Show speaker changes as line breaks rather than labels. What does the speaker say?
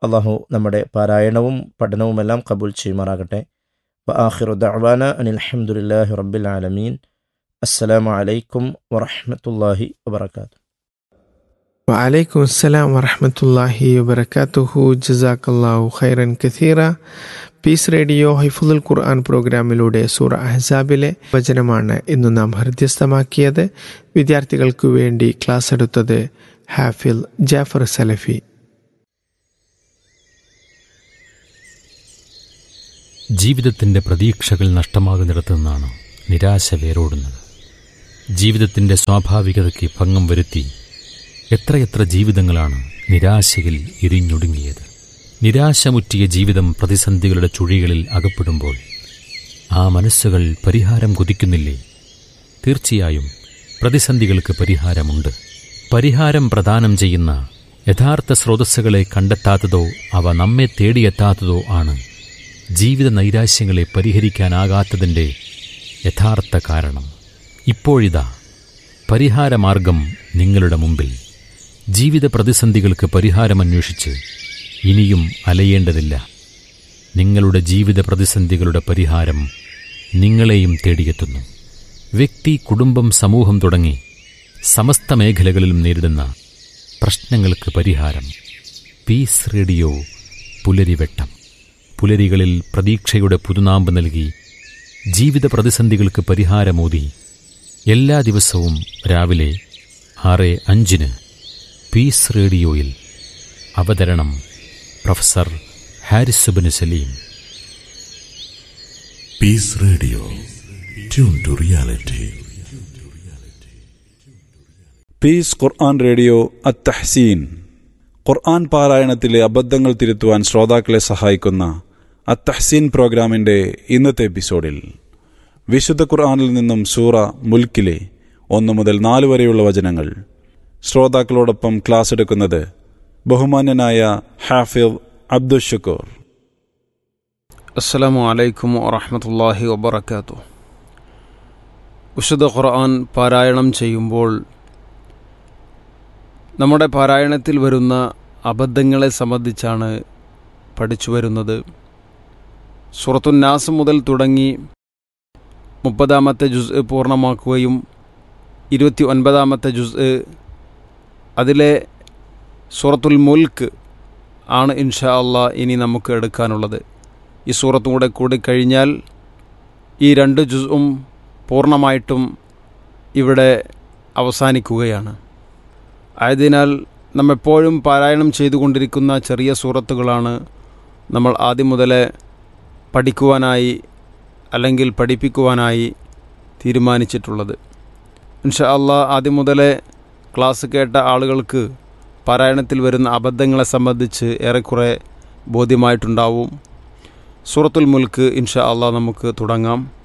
അള്ളാഹു നമ്മുടെ പാരായണവും പഠനവുമെല്ലാം കബൂൽ ചെയ്യുമാറാകട്ടെ വ ആഖിറു ദഅവാന അനിൽ അൽഹംദുലില്ലാഹി റബ്ബിൽ ആലമീൻ അസ്സലാമു അലൈക്കും വറഹ്മത്തുള്ളാഹി വബറകാതുഹു
وعليكم السلام ورحمة الله وبركاته جزاك الله خيرا كثيرا പീസ് റേഡിയോ ഹൈഫുൽ ഖുർആൻ പ്രോഗ്രാമിലൂടെ സൂറ അഹ്സാബിലെ വചനമാണ് ഇന്ന് നാം ഹൃദ്യസ്ഥമാക്കിയത് വിദ്യാർത്ഥികൾക്കു വേണ്ടി ക്ലാസ് എടുത്തത് ഹാഫിൽ ജാഫർ സലഫി
ജീവിതത്തിൻ്റെ പ്രതീക്ഷകൾ നഷ്ടമാകുന്നിടത്തു നിന്നാണ് നിരാശ വേരോടുന്നത് ജീവിതത്തിൻ്റെ സ്വാഭാവികതയ്ക്ക് ഭംഗം വരുത്തി എത്രയെത്ര ജീവിതങ്ങളാണ് നിരാശയിൽ ഇരിഞ്ഞൊടുങ്ങിയത് നിരാശമുറ്റിയ ജീവിതം പ്രതിസന്ധികളുടെ ചുഴികളിൽ അകപ്പെടുമ്പോൾ ആ മനസ്സുകൾ പരിഹാരം കൊതിക്കുന്നില്ലേ തീർച്ചയായും പ്രതിസന്ധികൾക്ക് പരിഹാരമുണ്ട് പരിഹാരം പ്രദാനം ചെയ്യുന്ന യഥാർത്ഥ സ്രോതസ്സുകളെ കണ്ടെത്താത്തതോ അവ നമ്മെ തേടിയെത്താത്തതോ ആണ് ജീവിത നൈരാശ്യങ്ങളെ പരിഹരിക്കാനാകാത്തതിൻ്റെ യഥാർത്ഥ കാരണം ഇപ്പോഴിതാ പരിഹാരമാർഗം നിങ്ങളുടെ മുമ്പിൽ ജീവിത പ്രതിസന്ധികൾക്ക് പരിഹാരമന്വേഷിച്ച് ഇനിയും അലയേണ്ടതില്ല നിങ്ങളുടെ ജീവിത പ്രതിസന്ധികളുടെ പരിഹാരം നിങ്ങളെയും തേടിയെത്തുന്നു വ്യക്തി കുടുംബം സമൂഹം തുടങ്ങി സമസ്ത മേഖലകളിലും നേരിടുന്ന പ്രശ്നങ്ങൾക്ക് പരിഹാരം പീസ് റേഡിയോ പുലരിവെട്ടം പുലരികളിൽ പ്രതീക്ഷയുടെ പുതുനാമ്പ് നൽകി ജീവിത പ്രതിസന്ധികൾക്ക് പരിഹാരമോതി എല്ലാ ദിവസവും രാവിലെ ആറ് അഞ്ചിന് പീസ് റേഡിയോയിൽ അവതരണം പ്രൊഫസർ ഹാരിസുബിന് Saleem
Peace Radio. Tune to reality.
Peace Quran radio അത്തഹ്സീൻ ഖുർആൻ പാരായണത്തിലെ അബദ്ധങ്ങൾ തിരുത്തുവാൻ ശ്രോതാക്കളെ സഹായിക്കുന്ന അത്തഹ്സീൻ പ്രോഗ്രാമിന്റെ ഇന്നത്തെ എപ്പിസോഡിൽ വിശുദ്ധ ഖുർആനിൽ നിന്നും സൂറ മുൽക്കിലെ ഒന്ന് മുതൽ നാല് വരെയുള്ള വചനങ്ങൾ ശ്രോതാക്കളോടൊപ്പം ക്ലാസ് എടുക്കുന്നത് ബഹുമാന്യനായ ഹാഫിദ് അബ്ദുഷക്കൂർ
അസ്സലാമു അലൈക്കും വറഹമത്തല്ലാഹി വബർക്കാത്തു വിശുദ്ധ ഖുർആൻ പാരായണം ചെയ്യുമ്പോൾ നമ്മുടെ പാരായണത്തിൽ വരുന്ന അബദ്ധങ്ങളെ സംബന്ധിച്ചാണ് പഠിച്ചു വരുന്നത് സുറത്തുന്നാസ് മുതൽ തുടങ്ങി മുപ്പതാമത്തെ ജുസ് പൂർണ്ണമാക്കുകയും ഇരുപത്തി ഒൻപതാമത്തെ ജുസ് അതിലെ സൂറത്തുൽ മുൽക്ക് ആണ് ഇൻഷാ അള്ളാ ഇനി നമുക്ക് എടുക്കാനുള്ളത് ഈ സൂറത്തും കൂടെ കൂടിക്കഴിഞ്ഞാൽ ഈ രണ്ട് ജുസും പൂർണ്ണമായിട്ടും ഇവിടെ അവസാനിക്കുകയാണ് ആയതിനാൽ നമ്മെപ്പോഴും പാരായണം ചെയ്തുകൊണ്ടിരിക്കുന്ന ചെറിയ സൂറത്തുകളാണ് നമ്മൾ ആദ്യം മുതലേ പഠിക്കുവാനായി അല്ലെങ്കിൽ പഠിപ്പിക്കുവാനായി തീരുമാനിച്ചിട്ടുള്ളത് ഇൻഷാ അള്ളാ ആദ്യം മുതലേ ക്ലാസ് കേട്ട ആളുകൾക്ക് പാരായണത്തിൽ വരുന്ന അബദ്ധങ്ങളെ സംബന്ധിച്ച് ഏറെക്കുറെ ബോധ്യമായിട്ടുണ്ടാവും സൂറത്തുൽ മുൽക്ക് ഇൻഷാ അള്ളാ നമുക്ക് തുടങ്ങാം